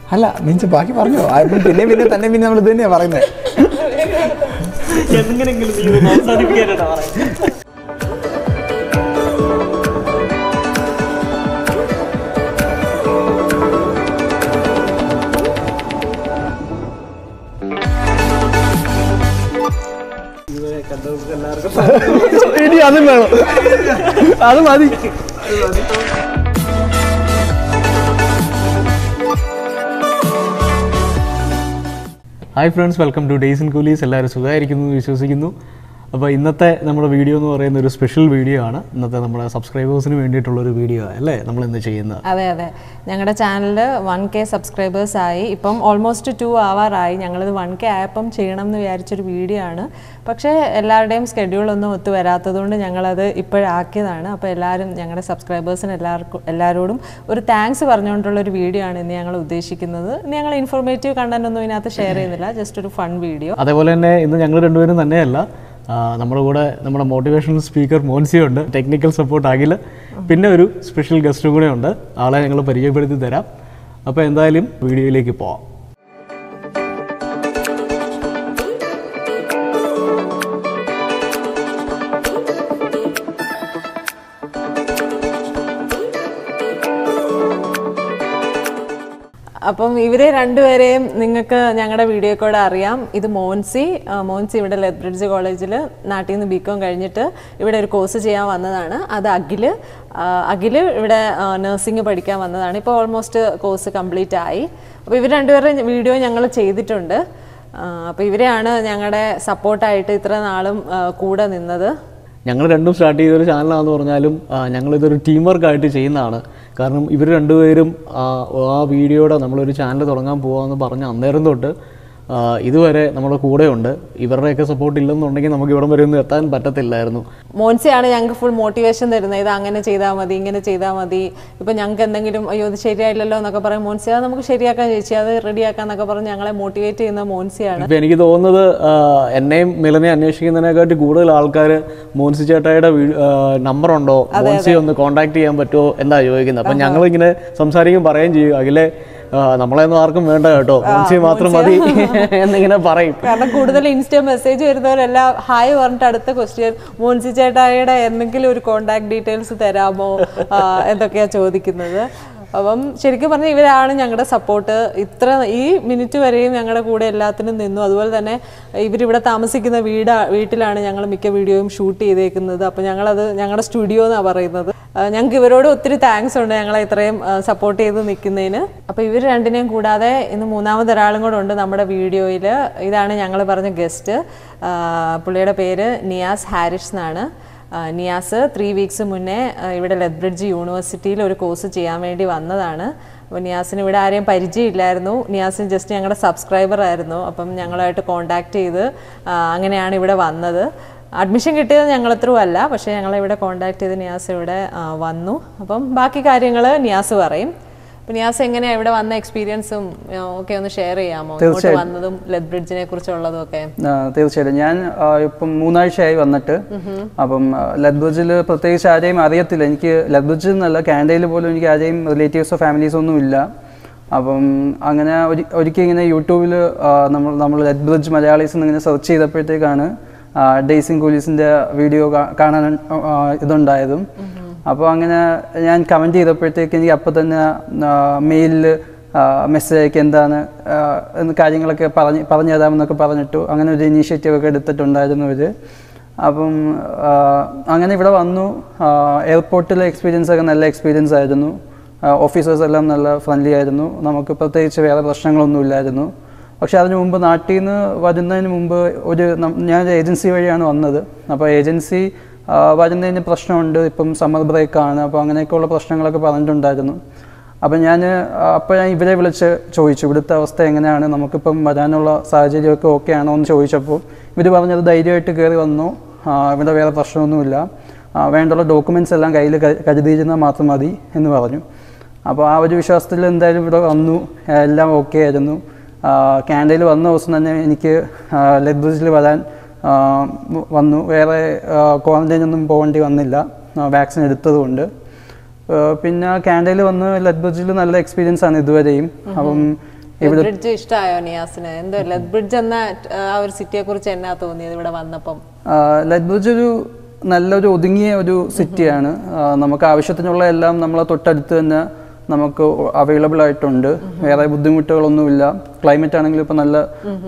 അല്ല മീൻസ് ബാക്കി പറഞ്ഞോ ആ, ഇപ്പം പിന്നെ പിന്നെ തന്നെ പിന്നെ നമ്മൾ ഇത് തന്നെയാണ് പറയുന്നത് എങ്ങനെയെങ്കിലും നീ ഇത് അവസാനിപ്പിക്കാനാണ് പറയുന്നത് ഇതുവരെ കണ്ടവർക്ക് എല്ലാവർക്കും ഇനി അതും വേണം അത് മതി hi friends welcome to days in coolies എല്ലാവരും സുഖമായിരിക്കുന്നു എന്ന് വിശ്വസിക്കുന്നു അപ്പോൾ ഇന്നത്തെ നമ്മുടെ വീഡിയോ എന്ന് പറയുന്ന ഒരു സ്പെഷ്യൽ വീഡിയോ ആണ് ഇന്നത്തെ നമ്മുടെ സബ്സ്ക്രൈബേഴ്സിന് വേണ്ടിയിട്ടുള്ള ഒരു വീഡിയോ അല്ലേ നമ്മൾ ഇന്ന് ചെയ്യുന്നത് അതെ അതെ ഞങ്ങളുടെ ചാനലിൽ വൺ കെ സബ്സ്ക്രൈബേഴ്സ് ആയി ഇപ്പം ഓൾമോസ്റ്റ് ടു ആവാറായി ഞങ്ങളിത് വൺ കെ ആയപ്പം ചെയ്യണം എന്ന് വിചാരിച്ചൊരു വീഡിയോ ആണ് പക്ഷേ എല്ലാവരുടെയും സ്കെഡ്യൂളൊന്നും ഒത്തു വരാത്തതുകൊണ്ട് ഞങ്ങളത് ഇപ്പോഴാക്കിയതാണ് അപ്പോൾ എല്ലാവരും ഞങ്ങളുടെ സബ്സ്ക്രൈബേഴ്സിന് എല്ലാവർക്കും എല്ലാവരോടും ഒരു താങ്ക്സ് പറഞ്ഞുകൊണ്ടുള്ള ഒരു വീഡിയോ ആണ് ഇന്ന് ഞങ്ങൾ ഉദ്ദേശിക്കുന്നത് ഇന്ന് ഞങ്ങൾ ഇൻഫോർമേറ്റീവ് കണ്ടന്റ് ഒന്നും ഇതിനകത്ത് ഷെയർ ചെയ്യുന്നില്ല ജസ്റ്റ് ഒരു ഫൺ വീഡിയോ അതേപോലെ തന്നെ ഇന്ന് ഞങ്ങൾ രണ്ടുപേരും തന്നെയല്ല ആ, നമ്മുടെ കൂടെ നമ്മുടെ മോട്ടിവേഷണൽ സ്പീക്കർ മോൻസി ഉണ്ട് ടെക്നിക്കൽ സപ്പോർട്ട് അഖിൽ പിന്നെ ഒരു സ്പെഷ്യൽ ഗസ്റ്റും കൂടെ ഉണ്ട് ആളെ ഞങ്ങൾ പരിചയപ്പെടുത്തി തരാം അപ്പോൾ എന്തായാലും വീഡിയോയിലേക്ക് പോവാം അപ്പം ഇവരെ രണ്ടുപേരെയും നിങ്ങൾക്ക് ഞങ്ങളുടെ വീഡിയോ കൂടെ അറിയാം ഇത് മോൻസി ആ, മോൻസി ഇവിടെ ലെത്ബ്രിഡ്ജ് കോളേജിൽ നാട്ടിൽ നിന്ന് ബികോം കഴിഞ്ഞിട്ട് ഇവിടെ ഒരു കോഴ്സ് ചെയ്യാൻ വന്നതാണ് അത് അഖില് ആ, അഖില് ഇവിടെ നഴ്സിംഗ് പഠിക്കാൻ വന്നതാണ് ഇപ്പോൾ ഓൾമോസ്റ്റ് കോഴ്സ് കംപ്ലീറ്റ് ആയി അപ്പോൾ ഇവർ രണ്ടുപേരുടെ വീഡിയോ ഞങ്ങൾ ചെയ്തിട്ടുണ്ട് അപ്പോൾ ഇവരെയാണ് ഞങ്ങളുടെ സപ്പോർട്ടായിട്ട് ഇത്ര നാളും ആ, കൂടെ നിന്നത് ഞങ്ങൾ രണ്ടും സ്റ്റാർട്ട് ചെയ്തൊരു ചാനലാണെന്ന് പറഞ്ഞാലും ആ, ഞങ്ങളിതൊരു ടീം വർക്കായിട്ട് ചെയ്യുന്നതാണ് കാരണം ഇവർ രണ്ടുപേരും ആ, ആ വീഡിയോയുടെ നമ്മളൊരു ചാനൽ തുടങ്ങാൻ പോകാമെന്ന് പറഞ്ഞ അന്നേരം തൊട്ട് ആ, ഇതുവരെ നമ്മുടെ കൂടെയുണ്ട് ഇവരുടെയൊക്കെ സപ്പോർട്ട് ഇല്ലെന്നുണ്ടെങ്കിൽ നമുക്ക് ഇവിടം വരെ ഒന്നും എത്താൻ പറ്റത്തില്ലായിരുന്നു മോൻസിയാണ് ഞങ്ങൾക്ക് ഫുൾ മോട്ടിവേഷൻ തരുന്നത് ഇത് അങ്ങനെ ചെയ്താൽ മതി ഇങ്ങനെ ചെയ്താൽ മതി ഇപ്പം ഞങ്ങൾക്ക് എന്തെങ്കിലും അയ്യോ ഇത് ശരിയായില്ലല്ലോ എന്നൊക്കെ പറയും മോൻസി അത് നമുക്ക് ശരിയാക്കാൻ ചേച്ചി അത് റെഡിയാക്കാം എന്നൊക്കെ പറഞ്ഞ് ഞങ്ങളെ മോട്ടിവേറ്റ് ചെയ്യുന്ന മോൻസിയാണ് ഇപ്പം എനിക്ക് തോന്നുന്നത് ആ, എന്നെയും മിലനെ അന്വേഷിക്കുന്നതിനെക്കാട്ടി കൂടുതൽ ആൾക്കാർ മോൻസി ചേട്ടായുടെ നമ്പർ ഉണ്ടോ മോൻസി ഒന്ന് കോൺടാക്ട് ചെയ്യാൻ പറ്റുമോ എന്താ ചോദിക്കുന്നത് അപ്പം ഞങ്ങളിങ്ങനെ സംസാരിക്കും പറയുകയും ചെയ്യും അഖിലെ ആ, നമ്മളെയൊന്നും ആർക്കും വേണ്ട കേട്ടോ മോൻസി മാത്രം മതി എന്നിങ്ങനെ പറയും കാരണം കൂടുതൽ ഇൻസ്റ്റ മെസ്സേജ് വരുന്നവരെല്ലാം ഹായ് പറഞ്ഞിട്ട് അടുത്ത ക്വസ്റ്റ്യൻ മോൻസി ചേട്ടായുടെ എന്തെങ്കിലും ഒരു കോണ്ടാക്ട് ഡീറ്റെയിൽസ് തരാമോ ആ, എന്തൊക്കെയാ ചോദിക്കുന്നത് അപ്പം ശരിക്കും പറഞ്ഞാൽ ഇവരാണ് ഞങ്ങളുടെ സപ്പോർട്ട് ഇത്ര ഈ മിനിറ്റ് വരെയും ഞങ്ങളുടെ കൂടെ എല്ലാത്തിനും നിന്നു അതുപോലെ തന്നെ ഇവരിവിടെ താമസിക്കുന്ന വീട് വീട്ടിലാണ് ഞങ്ങൾ മിക്ക വീഡിയോയും ഷൂട്ട് ചെയ്തേക്കുന്നത് അപ്പം ഞങ്ങളത് ഞങ്ങളുടെ സ്റ്റുഡിയോ എന്നാണ് പറയുന്നത് ആ, ഞങ്ങൾക്ക് ഇവരോട് ഒത്തിരി താങ്ക്സ് ഉണ്ട് ഞങ്ങളെ ഇത്രയും സപ്പോർട്ട് ചെയ്ത് നിൽക്കുന്നതിന് അപ്പോൾ ഇവർ രണ്ടിനെയും കൂടാതെ ഇന്ന് മൂന്നാമത് ഒരാളും കൂടെ ഉണ്ട് നമ്മുടെ വീഡിയോയിൽ ഇതാണ് ഞങ്ങൾ പറഞ്ഞ ഗസ്റ്റ് പുള്ളിയുടെ പേര് നിയാസ് ഹാരിസ് എന്നാണ് ആ, നിയാസ് ത്രീ വീക്സ് മുന്നേ ആ, ഇവിടെ ലെത്ബ്രിഡ്ജ് യൂണിവേഴ്സിറ്റിയിൽ ഒരു കോഴ്സ് ചെയ്യാൻ വേണ്ടി വന്നതാണ് അപ്പോൾ നിയാസിന് ഇവിടെ ആരെയും പരിചയമില്ലായിരുന്നു നിയാസിന് ജസ്റ്റ് ഞങ്ങളുടെ സബ്സ്ക്രൈബർ ആയിരുന്നു അപ്പം ഞങ്ങളുമായിട്ട് കോണ്ടാക്ട് ചെയ്ത് ആ, അങ്ങനെയാണ് ഇവിടെ വന്നത് അഡ്മിഷൻ കിട്ടിയത് ഞങ്ങൾ ത്രൂ അല്ല പക്ഷേ ഞങ്ങളെ ഇവിടെ കോണ്ടാക്ട് ചെയ്ത് നിയാസ് ഇവിടെ ആ, വന്നു അപ്പം ബാക്കി കാര്യങ്ങൾ നിയാസ് പറയും അപ്പം നിയാസ് എങ്ങനെയാണ് ഇവിടെ വന്ന എക്സ്പീരിയൻസും ഒക്കെ ഒന്ന് ഷെയർ ചെയ്യാമോ ഇങ്ങോട്ട് വന്നതും ലെത് ബ്രിഡ്ജിനെ കുറിച്ചുള്ളതും ഒക്കെ ആ, തീർച്ചയായിട്ടും ഞാൻ ആ, ഇപ്പം മൂന്നാഴ്ചയായി വന്നിട്ട് അപ്പം ലദ്ബ്രിഡ്ജിൽ പ്രത്യേകിച്ച് ആരെയും അറിയത്തില്ല എനിക്ക് ലദ്ബ്രിഡ്ജിൽ നിന്നല്ല കാനഡയിൽ പോലും എനിക്ക് ആരെയും റിലേറ്റീവ്സോ ഫാമിലീസോ ഒന്നും ഇല്ല അപ്പം അങ്ങനെ ഒരു ഒരിക്കൽ ഇങ്ങനെ യൂട്യൂബിൽ നമ്മൾ നമ്മൾ ലദ്ബ്രിഡ്ജ് മലയാളീസ് എന്നിങ്ങനെ സെർച്ച് ചെയ്തപ്പോഴത്തേക്കാണ് ഡേസിങ് കൂലീസിൻ്റെ വീഡിയോ കാണാൻ ആ, ഇതുണ്ടായതും അപ്പോൾ അങ്ങനെ ഞാൻ കമൻറ്റ് ചെയ്തപ്പോഴത്തേക്ക് എനിക്ക് അപ്പോൾ തന്നെ മെയിലിൽ മെസ്സേജ് അയക്കുക എന്താണ് ആ, എന്ന് കാര്യങ്ങളൊക്കെ പറഞ്ഞ് പറഞ്ഞു തരാമെന്നൊക്കെ പറഞ്ഞിട്ടു അങ്ങനെ ഒരു ഇനീഷ്യേറ്റീവ് ഒക്കെ എടുത്തിട്ടുണ്ടായിരുന്നു ഇവർ അപ്പം ആ, അങ്ങനെ ഇവിടെ വന്നു എയർപോർട്ടിലെ എക്സ്പീരിയൻസ് ഒക്കെ നല്ല എക്സ്പീരിയൻസ് ആയിരുന്നു ഓഫീസേഴ്സ് എല്ലാം നല്ല ഫ്രണ്ട്ലി ആയിരുന്നു നമുക്ക് പ്രത്യേകിച്ച് വേറെ പ്രശ്നങ്ങളൊന്നും ഇല്ലായിരുന്നു പക്ഷെ അതിന് മുമ്പ് നാട്ടിൽ നിന്ന് വരുന്നതിന് മുമ്പ് ഒരു നം- ഞാൻ ഒരു ഏജൻസി വഴിയാണ് വന്നത് അപ്പോൾ ഏജൻസി ആ, വരുന്നതിന് പ്രശ്നമുണ്ട് ഇപ്പം സമ്മർ ബ്രേക്കാണ് അപ്പോൾ അങ്ങനെയൊക്കെയുള്ള പ്രശ്നങ്ങളൊക്കെ പറഞ്ഞിട്ടുണ്ടായിരുന്നു അപ്പം ഞാൻ അപ്പോൾ ഞാൻ ഇവരെ വിളിച്ച് ചോദിച്ചു ഇവിടുത്തെ അവസ്ഥ എങ്ങനെയാണ് നമുക്കിപ്പം വരാനുള്ള സാഹചര്യമൊക്കെ ഓക്കെ ആണോ എന്ന് ചോദിച്ചപ്പോൾ ഇവർ പറഞ്ഞത് ധൈര്യമായിട്ട് കയറി വന്നു ആ, ഇവിടെ വേറെ പ്രശ്നമൊന്നുമില്ല ആ, വേണ്ടുള്ള ഡോക്യുമെൻറ്റ്സ് എല്ലാം കയ്യിൽ കരുതിയിരുന്നാൽ മാത്രം മതി എന്ന് പറഞ്ഞു അപ്പോൾ ആ ഒരു വിശ്വാസത്തിൽ എന്തായാലും ഇവിടെ വന്നു ആ, എല്ലാം ഓക്കെ ആയിരുന്നു കാനഡയിൽ വന്ന ദിവസം തന്നെ എനിക്ക് ലെബ്രിഡ്ജിൽ വരാൻ ആ, വന്നു വേറെ ക്വാറന്റൈൻ ഒന്നും പോകേണ്ടി വന്നില്ല വാക്സിൻ എടുത്തതുകൊണ്ട് ആ, പിന്നെ കാനഡയിൽ വന്ന് ലദ്ബജിൽ നല്ല എക്സ്പീരിയൻസ് ആണ് ഇതുവരെയും അപ്പം ബ്രിഡ്ജ് ഇഷ്ടമായോ നിയാസിന് എന്തോ ബ്രിഡ്ജ് എന്ന ആ ഒരു സിറ്റിയെ കുറിച്ച് എന്നാ തോന്നിയത് ഇവിടെ വന്നപ്പം ലദ്ബുജ് ഒരു നല്ലൊരു ഒതുങ്ങിയ ഒരു സിറ്റിയാണ് നമുക്ക് ആവശ്യത്തിനുള്ള എല്ലാം നമ്മളെ തൊട്ടടുത്ത് തന്നെ നമുക്ക് അവൈലബിൾ ആയിട്ടുണ്ട് വേറെ ബുദ്ധിമുട്ടുകളൊന്നുമില്ല ക്ലൈമറ്റ് ആണെങ്കിലും ഇപ്പം നല്ല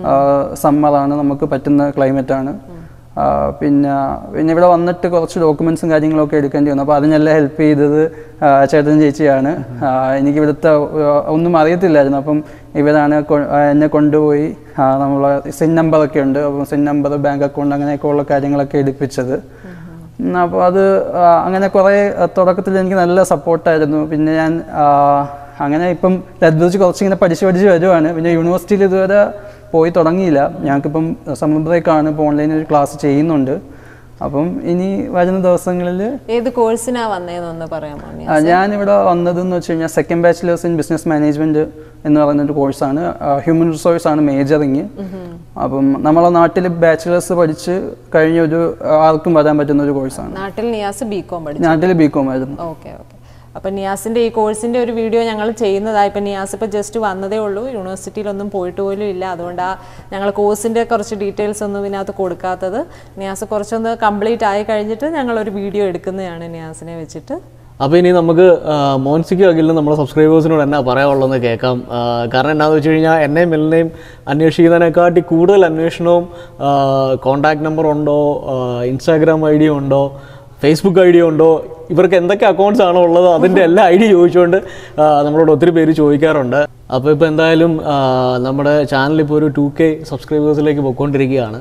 സമ്മറാണ് നമുക്ക് പറ്റുന്ന ക്ലൈമറ്റ് ആണ് ആ, പിന്നെ പിന്നെ ഇവിടെ വന്നിട്ട് കുറച്ച് ഡോക്യുമെന്റ്സും കാര്യങ്ങളൊക്കെ എടുക്കേണ്ടി വന്നു അപ്പോൾ അതിനെല്ലാം ഹെൽപ്പ് ചെയ്തത് ആ, ചേട്ടൻ ചേച്ചിയാണ് ആ, എനിക്ക് ഇവിടുത്തെ ആ, ഒന്നും അറിയത്തില്ലായിരുന്നു അപ്പം ഇവരാണ് കൊ- ആ, എന്നെ കൊണ്ടുപോയി ആ, നമ്മളെ സിൻ നമ്പറൊക്കെ ഉണ്ട് അപ്പം സിൻ നമ്പർ ബാങ്ക് അക്കൗണ്ട് അങ്ങനെയൊക്കെ ഉള്ള കാര്യങ്ങളൊക്കെ എടുപ്പിച്ചത് അപ്പോൾ അത് ആ, അങ്ങനെ കുറേ തുടക്കത്തിൽ എനിക്ക് നല്ല സപ്പോർട്ടായിരുന്നു പിന്നെ ഞാൻ ആ, അങ്ങനെ ഇപ്പം ലദ്ബുജ് കുറച്ചിങ്ങനെ പഠിച്ച് പഠിച്ച് വരുവാണ് പിന്നെ യൂണിവേഴ്സിറ്റിയിൽ ഇതുവരെ പോയി തുടങ്ങിയില്ല ഞങ്ങൾക്കിപ്പം സമുദ്രേക്കാണ് ഇപ്പോൾ ഓൺലൈനിൽ ഒരു ക്ലാസ് ചെയ്യുന്നുണ്ട് അപ്പം ഇനി വരുന്ന ദിവസങ്ങളിൽ ഏത് കോഴ്സിനാ വന്നതെന്നൊന്ന് പറയാമോ നിയാസ്? ആ, ഞാനിവിടെ വന്നതെന്ന് വെച്ച് കഴിഞ്ഞാൽ second bachelors in business management എന്ന് പറയുന്ന ഒരു കോഴ്സാണ് ഹ്യൂമൻ റിസോഴ്സ് ആണ് മേജറിങ് അപ്പം നമ്മളെ നാട്ടിൽ ബാച്ചിലേഴ്സ് പഠിച്ച് കഴിഞ്ഞ ഒരു ആർക്കും വരാൻ പറ്റുന്ന ഒരു കോഴ്സാണ് നാട്ടിൽ നിയാസ് ബി കോം പഠിച്ചു നാട്ടിൽ ബി കോം ആയിരുന്നു ഓക്കെ ഓക്കെ അപ്പം നിയാസിന്റെ ഈ കോഴ്സിന്റെ ഒരു വീഡിയോ ഞങ്ങൾ ചെയ്യുന്നതായി ഇപ്പം നിയാസ് ഇപ്പം ജസ്റ്റ് വന്നതേ ഉള്ളൂ യൂണിവേഴ്സിറ്റിയിലൊന്നും പോയിട്ട് പോലും ഇല്ല അതുകൊണ്ട് ആ ഞങ്ങൾ കോഴ്സിന്റെ കുറച്ച് ഡീറ്റെയിൽസ് ഒന്നും ഇതിനകത്ത് കൊടുക്കാത്തത് നിയാസ് കുറച്ചൊന്ന് കംപ്ലീറ്റ് ആയി കഴിഞ്ഞിട്ട് ഞങ്ങൾ ഒരു വീഡിയോ എടുക്കുന്നതാണ് നിയാസിനെ വെച്ചിട്ട് അപ്പോൾ ഇനി നമുക്ക് ആ, മോൻസിക്കും അഖിലിനും നമ്മുടെ സബ്സ്ക്രൈബേഴ്സിനോട് എന്നാ പറയാനുള്ളതെന്ന് കേൾക്കാം ആ, കാരണം എന്താണെന്ന് വെച്ച് കഴിഞ്ഞാൽ എന്നെയും മെല്ലിനെയും അന്വേഷിക്കുന്നതിനെക്കാട്ടി കൂടുതൽ അന്വേഷണവും കോണ്ടാക്ട് നമ്പർ ഉണ്ടോ ഇൻസ്റ്റാഗ്രാം ഐ ഡി ഉണ്ടോ ഫേസ്ബുക്ക് ഐ ഡി ഉണ്ടോ ഇവർക്ക് എന്തൊക്കെ അക്കൗണ്ട്സ് ആണോ ഉള്ളത് അതിൻ്റെ എല്ലാ ഐ ഡി ചോദിച്ചുകൊണ്ട് ആ, നമ്മളോട് ഒത്തിരി പേര് ചോദിക്കാറുണ്ട് അപ്പോൾ ഇപ്പോൾ എന്തായാലും ആ, നമ്മുടെ ചാനൽ ഇപ്പോൾ ഒരു ടു കെ സബ്സ്ക്രൈബേഴ്സിലേക്ക് പോയിക്കൊണ്ടിരിക്കുകയാണ്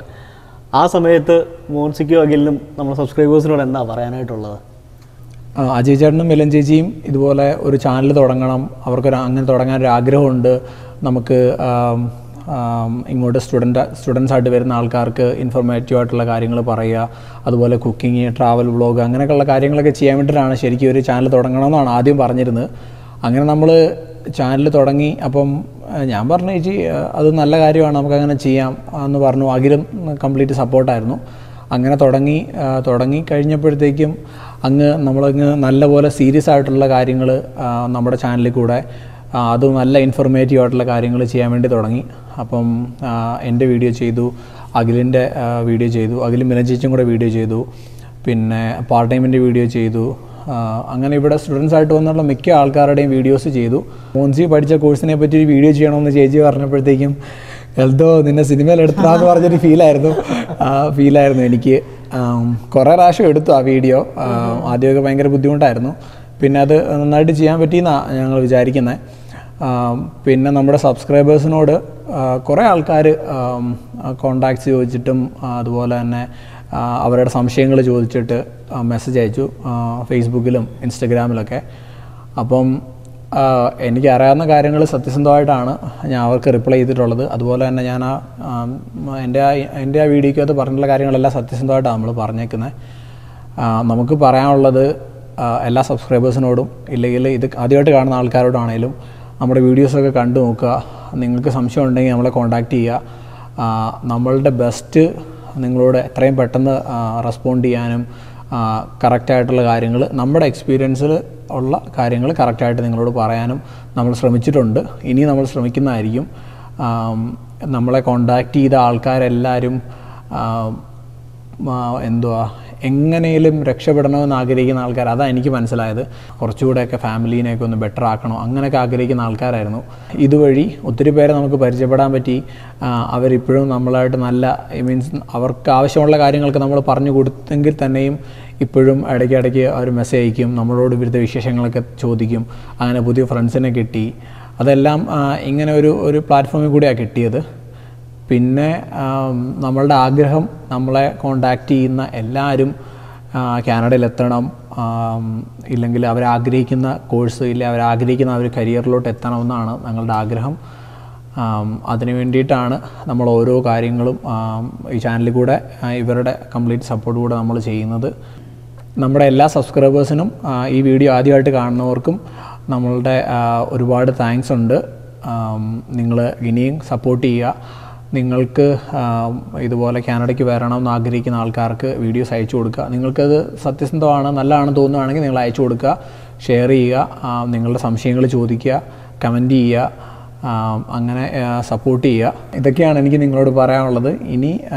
ആ സമയത്ത് മോൻസിക്കും അഖിലിനും നമ്മുടെ സബ്സ്ക്രൈബേഴ്സിനോട് എന്താ പറയാനായിട്ടുള്ളത് ആ, അജയ് ചേട്ടനും മിലൻ ചേച്ചിയും ഇതുപോലെ ഒരു ചാനൽ തുടങ്ങണം അവർക്കൊരു അങ്ങനെ തുടങ്ങാൻ ഒരു ആഗ്രഹമുണ്ട് നമുക്ക് ആം, ആം, ഇങ്ങോട്ട് സ്റ്റുഡൻ്റ് സ്റ്റുഡൻസ് ആയിട്ട് വരുന്ന ആൾക്കാർക്ക് ഇൻഫോർമേറ്റീവ് ആയിട്ടുള്ള കാര്യങ്ങൾ പറയുക അതുപോലെ കുക്കിംഗ് ട്രാവൽ വ്ളോഗ് അങ്ങനെയൊക്കെയുള്ള കാര്യങ്ങളൊക്കെ ചെയ്യാൻ വേണ്ടിയിട്ടാണ് ശരിക്കും ഒരു ചാനൽ തുടങ്ങണമെന്നാണ് ആദ്യം പറഞ്ഞിരുന്നത് അങ്ങനെ നമ്മൾ ചാനൽ തുടങ്ങി അപ്പം ആ, ഞാൻ പറഞ്ഞു ചേച്ചി ആ, അത് നല്ല കാര്യമാണ് നമുക്കങ്ങനെ ചെയ്യാം എന്ന് പറഞ്ഞു അഖിലും കംപ്ലീറ്റ് സപ്പോർട്ടായിരുന്നു അങ്ങനെ തുടങ്ങി ആ, തുടങ്ങി കഴിഞ്ഞപ്പോഴത്തേക്കും അങ്ങ് നമ്മളങ്ങ് നല്ലപോലെ സീരിയസ് ആയിട്ടുള്ള കാര്യങ്ങൾ നമ്മുടെ ചാനലിൽ കൂടെ ആ, അത് നല്ല ഇൻഫോർമേറ്റീവ് ആയിട്ടുള്ള കാര്യങ്ങൾ ചെയ്യാൻ വേണ്ടി തുടങ്ങി അപ്പം ആ, എൻ്റെ വീഡിയോ ചെയ്തു അഖിലിൻ്റെ ആ, വീഡിയോ ചെയ്തു അഖിലും മിലഞ്ചേച്ചിയും കൂടെ വീഡിയോ ചെയ്തു പിന്നെ പാർട്ട് ടൈമിൻ്റെ വീഡിയോ ചെയ്തു ആ, അങ്ങനെ ഇവിടെ സ്റ്റുഡൻസ് ആയിട്ട് വന്നുള്ള മിക്ക ആൾക്കാരുടെയും വീഡിയോസ് ചെയ്തു മോൻസി പഠിച്ച കോഴ്സിനെ പറ്റി ഒരു വീഡിയോ ചെയ്യണമെന്ന് ചേച്ചി പറഞ്ഞപ്പോഴത്തേക്കും എൽദോ നിന്നെ സിനിമയിൽ എടുത്തതാന്ന് പറഞ്ഞൊരു ഫീലായിരുന്നു ആ ഫീലായിരുന്നു എനിക്ക് ആം, കുറേ പ്രാവശ്യം എടുത്തു ആ വീഡിയോ ആ, ആദ്യമൊക്കെ ഭയങ്കര ബുദ്ധിമുട്ടായിരുന്നു പിന്നെ അത് നന്നായിട്ട് ചെയ്യാൻ പറ്റിയെന്നാണ് ഞങ്ങൾ വിചാരിക്കുന്നത് പിന്നെ നമ്മുടെ സബ്സ്ക്രൈബേഴ്സിനോട് കുറേ ആൾക്കാർ കോണ്ടാക്ട്സ് ചോദിച്ചിട്ടും ആ, അതുപോലെ തന്നെ ആ, അവരുടെ സംശയങ്ങൾ ചോദിച്ചിട്ട് മെസ്സേജ് അയച്ചു ആ, ഫേസ്ബുക്കിലും ഇൻസ്റ്റഗ്രാമിലൊക്കെ അപ്പം ആ, എനിക്ക് അറിയാവുന്ന കാര്യങ്ങൾ സത്യസന്ധമായിട്ടാണ് ഞാൻ അവർക്ക് റിപ്ലൈ ചെയ്തിട്ടുള്ളത് അതുപോലെ തന്നെ ഞാൻ ആ ആം, എൻ്റെ ആ എൻ്റെ ആ വീഡിയോക്കകത്ത് പറഞ്ഞിട്ടുള്ള കാര്യങ്ങളെല്ലാം സത്യസന്ധമായിട്ടാണ് നമ്മൾ പറഞ്ഞേക്കുന്നത് ആ, നമുക്ക് പറയാനുള്ളത് ആ, എല്ലാ സബ്സ്ക്രൈബേഴ്സിനോടും ഇല്ലെങ്കിൽ ഇത് ആദ്യമായിട്ട് കാണുന്ന ആൾക്കാരോടാണേലും നമ്മുടെ വീഡിയോസൊക്കെ കണ്ടു നോക്കുക നിങ്ങൾക്ക് സംശയം ഉണ്ടെങ്കിൽ നമ്മളെ കോൺടാക്റ്റ് ചെയ്യുക ആ, നമ്മളുടെ ബെസ്റ്റ് നിങ്ങളോട് എത്രയും പെട്ടെന്ന് റെസ്പോണ്ട് ചെയ്യാനും കറക്റ്റായിട്ടുള്ള കാര്യങ്ങൾ നമ്മുടെ എക്സ്പീരിയൻസിൽ ഉള്ള കാര്യങ്ങൾ കറക്റ്റായിട്ട് നിങ്ങളോട് പറയാനും നമ്മൾ ശ്രമിച്ചിട്ടുണ്ട് ഇനി നമ്മൾ ശ്രമിക്കുന്നതായിരിക്കും ആം, നമ്മളെ കോണ്ടാക്റ്റ് ചെയ്ത ആൾക്കാരെല്ലാവരും ആം, ആ, എന്തുവാ എങ്ങനെയും രക്ഷപ്പെടണമെന്ന് ആഗ്രഹിക്കുന്ന ആൾക്കാർ അതാണ് എനിക്ക് മനസ്സിലായത് കുറച്ചുകൂടെയൊക്കെ ഫാമിലീനെയൊക്കെ ഒന്ന് ബെറ്റർ ആക്കണോ അങ്ങനെയൊക്കെ ആഗ്രഹിക്കുന്ന ആൾക്കാരായിരുന്നു ഇതുവഴി ഒത്തിരി പേരെ നമുക്ക് പരിചയപ്പെടാൻ പറ്റി ആ, അവരിപ്പോഴും നമ്മളായിട്ട് നല്ല ഐ മീൻസ് അവർക്ക് ആവശ്യമുള്ള കാര്യങ്ങൾക്ക് നമ്മൾ പറഞ്ഞു കൊടുത്തെങ്കിൽ തന്നെയും ഇപ്പോഴും ഇടയ്ക്കിടയ്ക്ക് അവർ മെസ്സേജ് അയക്കും നമ്മളോട് ഇവിടുത്തെ വിശേഷങ്ങളൊക്കെ ചോദിക്കും അങ്ങനെ പുതിയ ഫ്രണ്ട്സിനെ കിട്ടി അതെല്ലാം ആ, ഇങ്ങനെ ഒരു ഒരു പ്ലാറ്റ്ഫോമിൽ കൂടിയാണ് കിട്ടിയത് പിന്നെ ആം, നമ്മളുടെ ആഗ്രഹം നമ്മളെ കോണ്ടാക്റ്റ് ചെയ്യുന്ന എല്ലാവരും ആ, കാനഡയിൽ എത്തണം ആം, ഇല്ലെങ്കിൽ അവരാഗ്രഹിക്കുന്ന കോഴ്സ് ഇല്ല അവരാഗ്രഹിക്കുന്ന ആ ഒരു കരിയറിലോട്ട് എത്തണമെന്നാണ് ഞങ്ങളുടെ ആഗ്രഹം ആം, അതിന് വേണ്ടിയിട്ടാണ് നമ്മൾ ഓരോ കാര്യങ്ങളും ആം, ഈ ചാനലിൽ കൂടെ ആ, ഇവരുടെ കംപ്ലീറ്റ് സപ്പോർട്ട് കൂടെ നമ്മൾ ചെയ്യുന്നത് നമ്മുടെ എല്ലാ സബ്സ്ക്രൈബേഴ്സിനും ആ, ഈ വീഡിയോ ആദ്യമായിട്ട് കാണുന്നവർക്കും നമ്മളുടെ ആ, ഒരുപാട് താങ്ക്സ് ഉണ്ട് നിങ്ങൾ ഇനിയും സപ്പോർട്ട് ചെയ്യുക നിങ്ങൾക്ക് ആം, ഇതുപോലെ കാനഡയ്ക്ക് വരണമെന്ന് ആഗ്രഹിക്കുന്ന ആൾക്കാർക്ക് വീഡിയോസ് അയച്ചു കൊടുക്കുക നിങ്ങൾക്കത് സത്യസന്ധമാണ് നല്ലതാണെന്ന് തോന്നുകയാണെങ്കിൽ നിങ്ങൾ അയച്ചു കൊടുക്കുക ഷെയർ ചെയ്യുക ആ, നിങ്ങളുടെ സംശയങ്ങൾ ചോദിക്കുക കമൻറ്റ് ചെയ്യുക ആം, അങ്ങനെ സപ്പോർട്ട് ചെയ്യുക ഇതൊക്കെയാണ് എനിക്ക് നിങ്ങളോട് പറയാനുള്ളത് ഇനി ആ,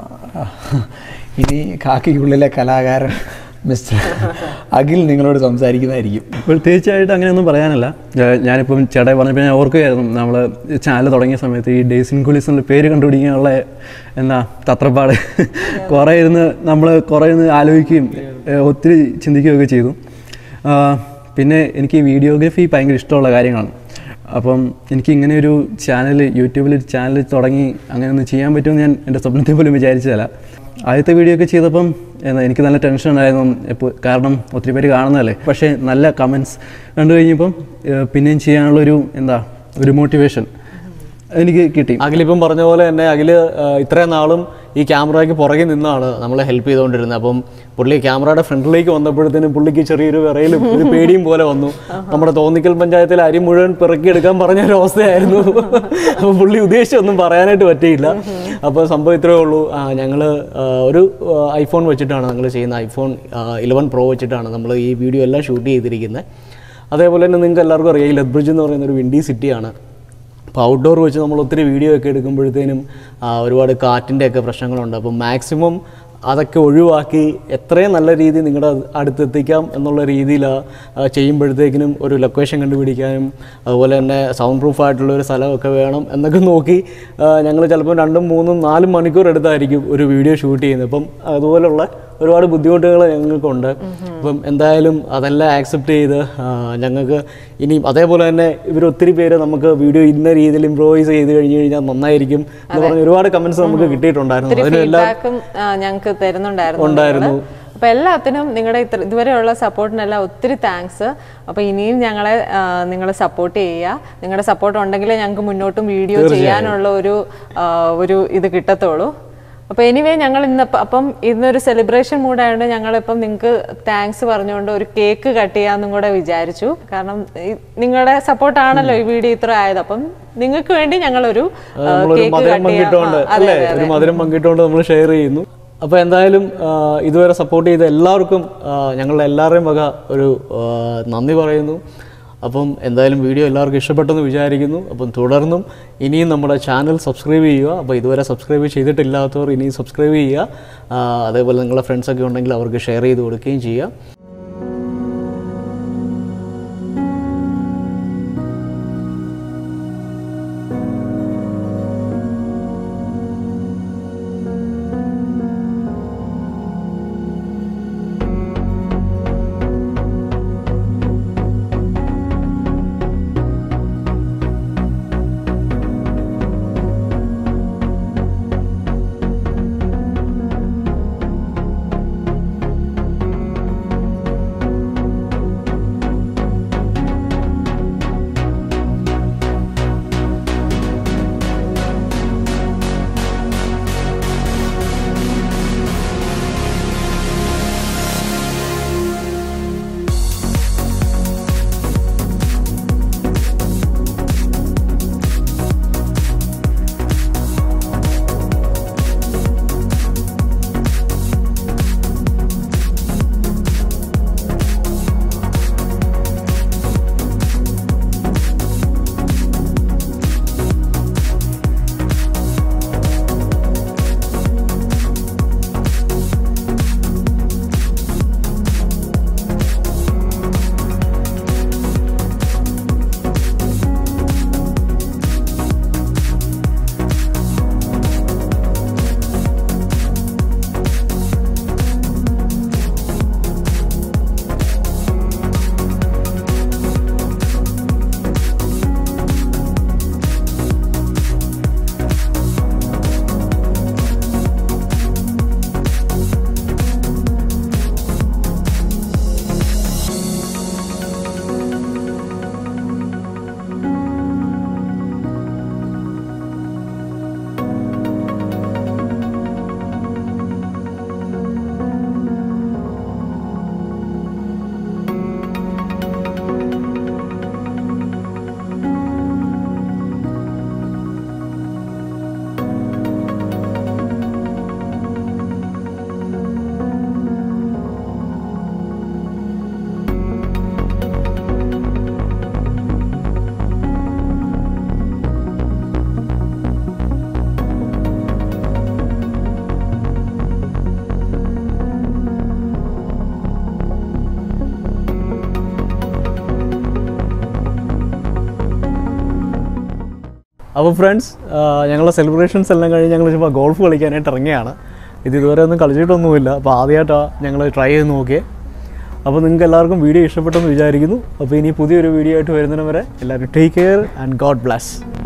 ഇനി കാക്കിക്കുള്ളിലെ കലാകാരൻ മിസ്റ്റർ അഖിൽ നിങ്ങളോട് സംസാരിക്കുന്നതായിരിക്കും പ്രത്യേകിച്ചായിട്ട് അങ്ങനെയൊന്നും പറയാനല്ല ഏഹ് ഞാനിപ്പം ചേട്ടായി പറഞ്ഞപ്പോൾ ഞാൻ ഓർക്കുകയായിരുന്നു നമ്മൾ ചാനൽ തുടങ്ങിയ സമയത്ത് ഈ ഡേയ്സ് ഇൻ കുലീസ് എന്നുള്ള പേര് കണ്ടുപിടിക്കാനുള്ള എന്താ തത്രപ്പാട് കുറേ ഇരുന്ന് നമ്മൾ കുറേ ഇരുന്ന് ആലോചിക്കുകയും ഏഹ് ഒത്തിരി ചിന്തിക്കുകയൊക്കെ ചെയ്തു ആഹ് പിന്നെ എനിക്ക് വീഡിയോഗ്രഫി ഭയങ്കര ഇഷ്ടമുള്ള കാര്യങ്ങളാണ് അപ്പം എനിക്ക് ഇങ്ങനെ ഒരു ചാനൽ യൂട്യൂബിൽ ഒരു ചാനൽ തുടങ്ങി അങ്ങനെ ഒന്ന് ചെയ്യാൻ പറ്റുമെന്ന് ഞാൻ എൻ്റെ സ്വപ്നത്തിൽ പോലും വിചാരിച്ചതല്ല ആദ്യത്തെ വീഡിയോ ഒക്കെ ചെയ്തപ്പം എന്താ എനിക്ക് നല്ല ടെൻഷൻ ഉണ്ടായിരുന്നു എപ്പോൾ കാരണം ഒത്തിരി പേര് കാണുന്നതല്ലേ പക്ഷേ നല്ല കമൻസ് കണ്ടു കഴിഞ്ഞപ്പം ഏഹ് പിന്നെയും ചെയ്യാനുള്ളൊരു എന്താ ഒരു മോട്ടിവേഷൻ എനിക്ക് കിട്ടി അഖിലിപ്പം പറഞ്ഞ പോലെ തന്നെ അഖില് ആ, ഇത്രയും നാളും ഈ ക്യാമറയ്ക്ക് പുറകെ നിന്നാണ് നമ്മളെ ഹെൽപ്പ് ചെയ്തുകൊണ്ടിരുന്നത് അപ്പം പുള്ളി ക്യാമറയുടെ ഫ്രണ്ടിലേക്ക് വന്നപ്പോഴത്തേനും പുള്ളിക്ക് ചെറിയൊരു വിറയിലും ഒരു പേടിയും പോലെ വന്നു നമ്മുടെ തോന്നിക്കൽ പഞ്ചായത്തിലെ അരി മുഴുവൻ പിറക്കിയെടുക്കാൻ പറഞ്ഞ ഒരു അവസ്ഥയായിരുന്നു അപ്പോൾ പുള്ളി ഉദ്ദേശിച്ചൊന്നും പറയാനായിട്ട് പറ്റിയില്ല അപ്പോൾ സംഭവം ഇത്രയേ ഉള്ളൂ ഞങ്ങൾ ഒരു ഐഫോൺ വെച്ചിട്ടാണ് ഞങ്ങൾ ചെയ്യുന്ന ഐഫോൺ ഇലവൻ പ്രോ വെച്ചിട്ടാണ് നമ്മൾ ഈ വീഡിയോ എല്ലാം ഷൂട്ട് ചെയ്തിരിക്കുന്നത് അതേപോലെ തന്നെ നിങ്ങൾക്ക് എല്ലാവർക്കും അറിയാം ഈ ലെത് ബ്രിഡ്ജ് എന്ന് പറയുന്ന ഒരു വിൻഡി സിറ്റിയാണ് അപ്പോൾ ഔട്ട്ഡോർ വെച്ച് നമ്മൾ ഒത്തിരി വീഡിയോ ഒക്കെ എടുക്കുമ്പോഴത്തേനും ആ, ഒരുപാട് കാറ്റിൻ്റെ ഒക്കെ പ്രശ്നങ്ങളുണ്ട് അപ്പം മാക്സിമം അതൊക്കെ ഒഴിവാക്കി എത്രയും നല്ല രീതിയിൽ നിങ്ങളുടെ അടുത്തെത്തിക്കാം എന്നുള്ള രീതിയിൽ ചെയ്യുമ്പോഴത്തേക്കിനും ഒരു ലൊക്കേഷൻ കണ്ടുപിടിക്കാനും അതുപോലെ തന്നെ സൗണ്ട് പ്രൂഫ് ആയിട്ടുള്ള ഒരു സ്ഥലമൊക്കെ വേണം എന്നൊക്കെ നോക്കി ഞങ്ങൾ ചിലപ്പോൾ രണ്ടും മൂന്നും നാലും മണിക്കൂർ എടുത്തായിരിക്കും ഒരു വീഡിയോ ഷൂട്ട് ചെയ്യുന്നത് അപ്പം അതുപോലുള്ള ഒരുപാട് ബുദ്ധിമുട്ടുകൾ ഞങ്ങൾക്കുണ്ട് അപ്പം എന്തായാലും അതെല്ലാം ആക്സെപ്റ്റ് ചെയ്ത് ആ, ഞങ്ങൾക്ക് ഇനി അതേപോലെ തന്നെ ഇവർ ഒത്തിരി പേര് നമുക്ക് വീഡിയോ ഇന്ന രീതിയിൽ ഇംപ്രോവൈസ് ചെയ്ത് കഴിഞ്ഞ് കഴിഞ്ഞാൽ നന്നായിരിക്കും എന്ന് പറഞ്ഞ് ഒരുപാട് കമൻസ് നമുക്ക് കിട്ടിയിട്ടുണ്ടായിരുന്നു ഒത്തിരി അതിനെല്ലാം ഫീഡ്ബാക്കും ഞങ്ങൾക്ക് തരുന്നുണ്ടായിരുന്നു ഉണ്ടായിരുന്നു. നിങ്ങള്. അപ്പൊ എല്ലാത്തിനും നിങ്ങളുടെ ഇത്ര ഇതുവരെയുള്ള സപ്പോർട്ടിനെല്ലാം ഒത്തിരി താങ്ക്സ് അപ്പൊ ഇനിയും ഞങ്ങളെ നിങ്ങൾ സപ്പോർട്ട് ചെയ്യുക നിങ്ങളുടെ സപ്പോർട്ട് ഉണ്ടെങ്കിലേ ഞങ്ങൾക്ക് മുന്നോട്ടും വീഡിയോ ചെയ്യാനുള്ള ഒരു ആ, ഒരു ഇത് കിട്ടത്തുള്ളൂ അപ്പൊ എനിവേ ഞങ്ങൾ ഇന്ന് അപ്പ- അപ്പം ഇന്നൊരു സെലിബ്രേഷൻ മൂഡായതുകൊണ്ട് ഞങ്ങളിപ്പം നിങ്ങൾക്ക് താങ്ക്സ് പറഞ്ഞുകൊണ്ട് ഒരു കേക്ക് കട്ട് ചെയ്യാന്നും കൂടെ വിചാരിച്ചു കാരണം ഈ- നിങ്ങളുടെ സപ്പോർട്ടാണല്ലോ ഈ വീഡിയോ ഇത്ര ആയത് അപ്പം നിങ്ങൾക്ക് വേണ്ടി ഞങ്ങളൊരു ആ, നമ്മളൊരു കേക്ക് മധുരം കട്ട് ചെയ്യാം പങ്കിട്ടുകൊണ്ട് ആ, അതെ, അല്ലേ അതെ, ഒരു അതെ. മധുരം പങ്കിട്ടുകൊണ്ട് നമ്മൾ ഷെയർ ചെയ്യുന്നു അപ്പോൾ എന്തായാലും ആ, ഇതുവരെ സപ്പോർട്ട് ചെയ്ത എല്ലാവർക്കും ആ, ഞങ്ങളുടെ എല്ലാവരുടെയും വക ഒരു ആ, നന്ദി പറയുന്നു അപ്പം എന്തായാലും വീഡിയോ എല്ലാവർക്കും ഇഷ്ടപ്പെട്ടെന്ന് വിചാരിക്കുന്നു അപ്പം തുടർന്നും ഇനിയും നമ്മുടെ ചാനൽ സബ്സ്ക്രൈബ് ചെയ്യുക അപ്പോൾ ഇതുവരെ സബ്സ്ക്രൈബ് ചെയ്തിട്ടില്ലാത്തവർ ഇനിയും സബ്സ്ക്രൈബ് ചെയ്യുക ആ, അതേപോലെ നിങ്ങളുടെ ഫ്രണ്ട്സൊക്കെ ഉണ്ടെങ്കിൽ അവർക്ക് ഷെയർ ചെയ്ത് കൊടുക്കുകയും ചെയ്യുക അപ്പോൾ ഫ്രണ്ട്സ് ഞങ്ങളുടെ സെലിബ്രേഷൻസ് എല്ലാം കഴിഞ്ഞ് ഞങ്ങൾ ചുമ്മാ ഗോൾഫ് കളിക്കാനായിട്ട് ഇറങ്ങിയാണ് ഇത് ഇതുവരെ ഒന്നും കളിച്ചിട്ടൊന്നുമില്ല അപ്പോൾ ആദ്യമായിട്ടാണ് ഞങ്ങൾ ട്രൈ ചെയ്ത് നോക്കിയേ അപ്പോൾ നിങ്ങൾക്ക് എല്ലാവർക്കും വീഡിയോ ഇഷ്ടപ്പെട്ടെന്ന് വിചാരിക്കുന്നു അപ്പോൾ ഇനി പുതിയൊരു വീഡിയോ ആയിട്ട് വരുന്നതിന് വരെ എല്ലാവരും take care and God bless